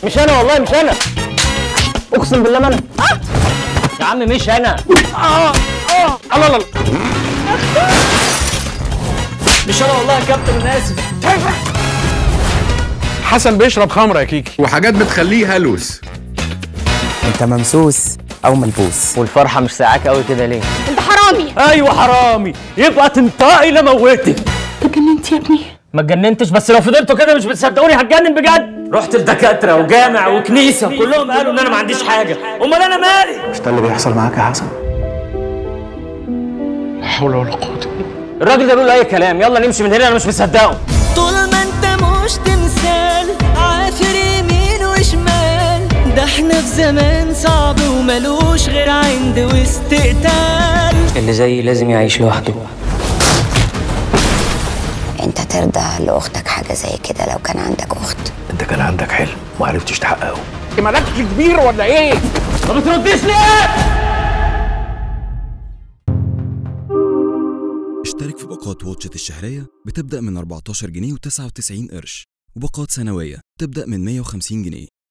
مش انا والله مش انا اقسم بالله ما انا يا عم مش انا الله الله مش انا والله يا كابتن انا اسف حسن بيشرب خمره يا كيكي وحاجات بتخليه هلوس انت ممسوس او ملبوس والفرحه مش ساعاك قوي كده ليه انت حرامي ايوه حرامي يبقى تنطقي لموتك اتجننت يا ابني ما اتجننتش بس لو فضلتوا كده مش بتصدقوني هتجنن بجد رحت لدكاتره وجامع وكنيسه كلهم قالوا ان انا ما عنديش حاجه امال انا مالي مش ده اللي بيحصل معاك يا حسن لا حول ولا قوه الراجل ده بيقول اي كلام يلا نمشي من هنا انا مش مصدقه طول ما انت مش تمثال عافر يمين وشمال ده احنا في زمان صعب وملوش غير عند واستقتال اللي زيي لازم يعيش لوحده انت ترضى لاختك حاجه زي كده لو كان عندك اخت انت كان عندك حلم وما عرفتش تحققه مالكش كبير ولا ايه ما بترديش ليه اشترك في باقات واتشت الشهرية بتبدأ من 14 جنيه و99 قرش وباقات سنوية تبدأ من 150 جنيه